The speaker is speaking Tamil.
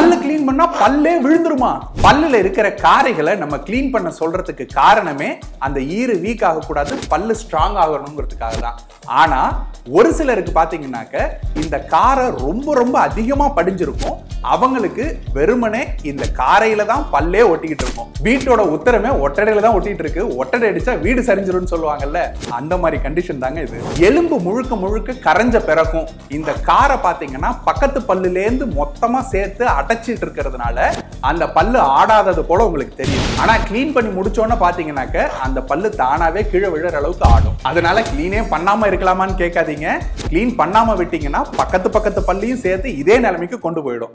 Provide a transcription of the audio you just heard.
பல்லு க்ளீன் பண்ணா பல்லே விழுந்துருமா பல்லுல இருக்கிற காரைகளை நம்ம க்ளீன் பண்ண சொல்றதுக்கு காரணமே அந்த ஈறு வீக் ஆகக்கூடாது பல்லு ஸ்ட்ராங் ஆகணுங்கிறதுக்காக தான் ஆனா ஒரு சிலருக்கு பாத்தீங்கன்னாக்க இந்த காரை ரொம்ப ரொம்ப அதிகமா படிஞ்சிருக்கும் அவங்களுக்கு வெறுமனே இந்த காரையில தான் பல்லே ஒட்டிக்கிட்டு இருக்கும் வீட்டோட உத்தரமே ஒட்டடையில தான் ஒட்டிட்டு இருக்கு ஒட்டடை அடிச்சா வீடு சரிஞ்சிரும்னு சொல்லுவாங்கல்ல அந்த மாதிரி கண்டிஷன் தாங்க இது எலும்பு முழுக்க முழுக்க கரைஞ்ச பிறக்கும் இந்த காரை பாத்தீங்கன்னா பக்கத்து பல்லுலேருந்து மொத்தமா சேர்த்து அடைச்சிட்டு இருக்கிறதுனால அந்த பல்லு ஆடாதது போல உங்களுக்கு தெரியும் ஆனா க்ளீன் பண்ணி முடிச்சோன்னு பாத்தீங்கன்னாக்க அந்த பல்லு தானாவே கீழே விழுற அளவுக்கு ஆடும் அதனால க்ளீனே பண்ணாம இருக்கலாமான்னு கேட்காதீங்க க்ளீன் பண்ணாம விட்டீங்கன்னா பக்கத்து பக்கத்து பல்லையும் சேர்த்து இதே நிலைமைக்கு கொண்டு போயிடும்